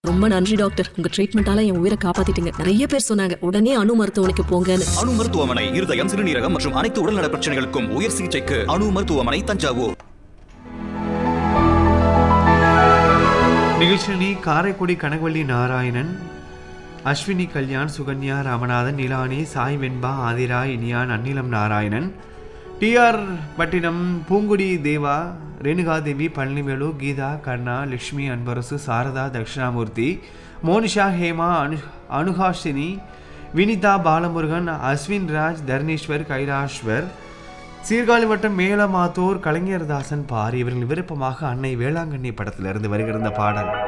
ரொம்ப நன்றி டாக்டர் உங்க ட்ரீட்மெண்டால என் உயிரை காப்பாத்திட்டீங்க நிறைய பேர் சொன்னாங்க உடனே அணு மருத்துவமனைக்கு போங்கன்னு அணு மருத்துவமனை இருதயம் சிறுநீரகம் மற்றும் அனைத்து உடல்நல பிரச்சனைகளுக்கும் உயர் சிகிச்சைக்கு அணு மருத்துவமனை தஞ்சாவூர் நிகழ்ச்சியினி காரைக்குடி கனகவள்ளி நாராயணன் அஸ்வினி கல்யாண் சுகன்யா ராமநாதன் நிலானி சாய் வெண்பா ஆதிரா இனியான் அன்னிலம் நாராயணன் டிஆர் பட்டினம் பூங்குடி தேவா ரேணுகாதேவி பழனிவேலு கீதா கர்ணா லக்ஷ்மி அன்பரசு சாரதா தட்சிணாமூர்த்தி மோனிஷா ஹேமா அனு அனுகாஷினி வினிதா பாலமுருகன் அஸ்வின் ராஜ் தர்ணீஸ்வர் கைலாஷ்வர் சீர்காழி வட்டம் மேலமாத்தூர் கலைஞர்தாசன் பாரி இவர்கள் விருப்பமாக அன்னை வேளாங்கண்ணி படத்திலிருந்து வருகிற இந்த பாடல்